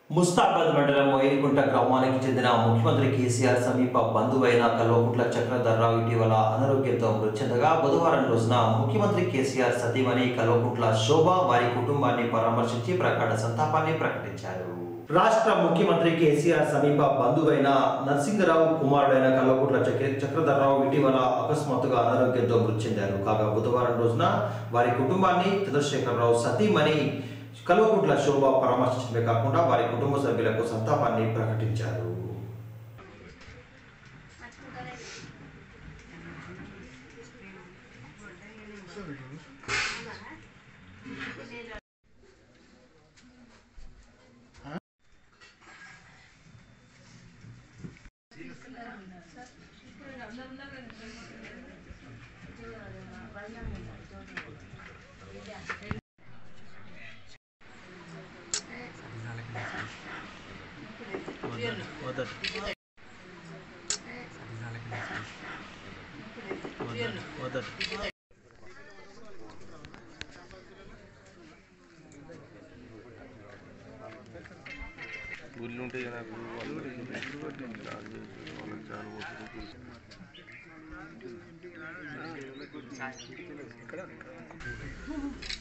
ముస్తాబాద్ మండలం వైరికుంట గ్రామానికి చెందిన ముఖ్యమంత్రి కేసీఆర్ సమీప బంధువైన కల్వకుంట్ల చక్రధర్రావు ఇటీవల అనారోగ్యంతో మృతి చెందగా బుధవారం రోజున ముఖ్యమంత్రి కేసీఆర్ సతీమణి కల్వకుంట్ల శోభ వారి కుటుంబాన్ని పరామర్శించి ప్రకట సంతాపాన్ని ప్రకటించారు రాష్ట్ర ముఖ్యమంత్రి కేసీఆర్ సమీప బంధువైన నరసింగరావు కుమారుడైన కల్వకుంట్ల చక్ర చక్రధర్రావు ఇటీవల అకస్మాత్తుగా అనారోగ్యంతో మృతి చెందారు కాగా బుధవారం రోజున వారి కుటుంబాన్ని చంద్రశేఖరరావు సతీమణి కల్వకుంట్ల శోభ పరామర్శించడమే కాకుండా వారి కుటుంబ సభ్యులకు సంతాపాన్ని ప్రకటించారు గుళ్ళు ఉంటాయి కదా నాకు వాళ్ళు వాళ్ళకి చాలా వస్తుంది. ఇక్కడ